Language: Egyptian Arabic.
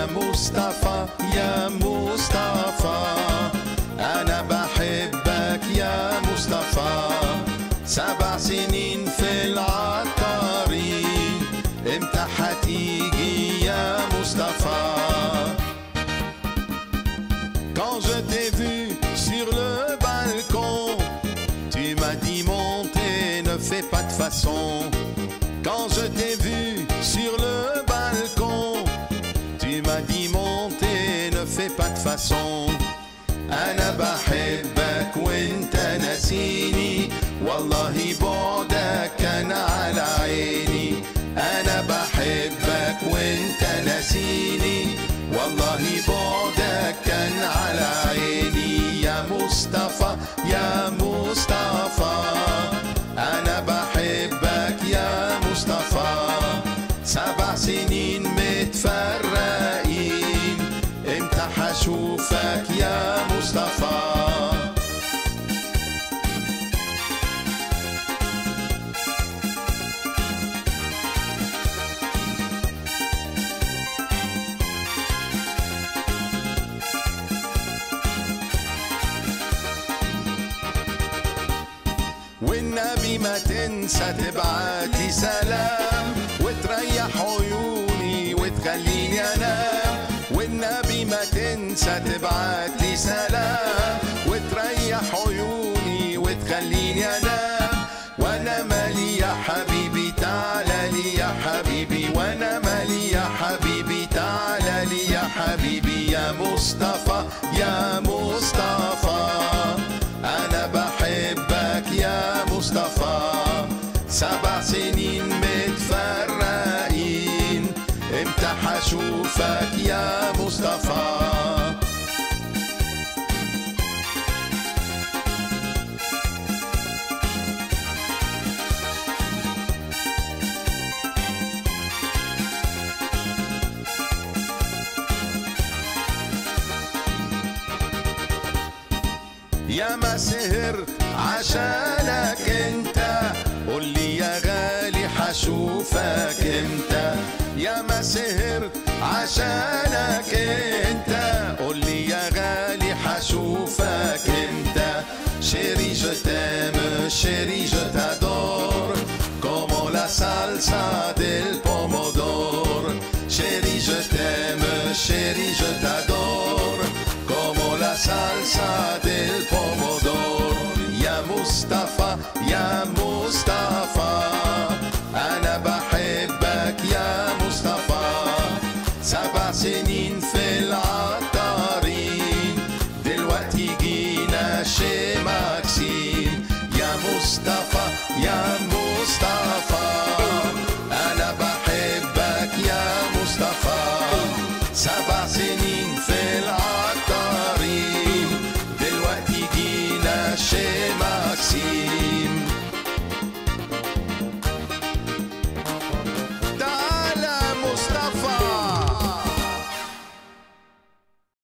يا مصطفى يا مصطفى أنا بحبك يا مصطفى سبع سنين في العطاري امتى هتيجي يا مصطفى Quand je t'ai vu sur le balcon, tu m'as dit monter, ne fais pas de façon. Quand je t'ai vu sur le balcon, tu m'as dit monter, ne fais pas de façon. أنا بحبك وانت ناسيني والله بعدك كان على عيني أنا بحبك وانت ناسيني والله بعدك كان على عيني يا مصطفى يا مصطفى أنا بحبك يا مصطفى سبع سنين متفرقين امتى حشوفك يا مصطفى والنبي ما تنسى تبعتي سلام وتريح عيوني وتخليني انام والنبي ما تنسى تبعتي سلام وتريح عيوني وتخليني انام وانا مالي يا حبيبي تعالى لي يا حبيبي وانا مالي يا حبيبي تعالى لي يا حبيبي يا مصطفى يا مصطفى انا بحبك يا مصطفى سبع سنين متفرقين امتى حشوفك يا مصطفى يا ما سهرت عشانك انت قول لي يا غالي حشوفك انت يا ما سهرت عشانك انت قول لي يا غالي حشوفك انت Chérie, je t'aime, chérie, je t'adore, como la salsa del pomodoro. Chérie, je t'aime, chérie, je t'adore, como la salsa del pomodoro. يا مصطفى يا مصطفى أنا بحبك يا مصطفى سبع سنين في العطارين دلوقتي جينا شي ماكسين يا مصطفى يا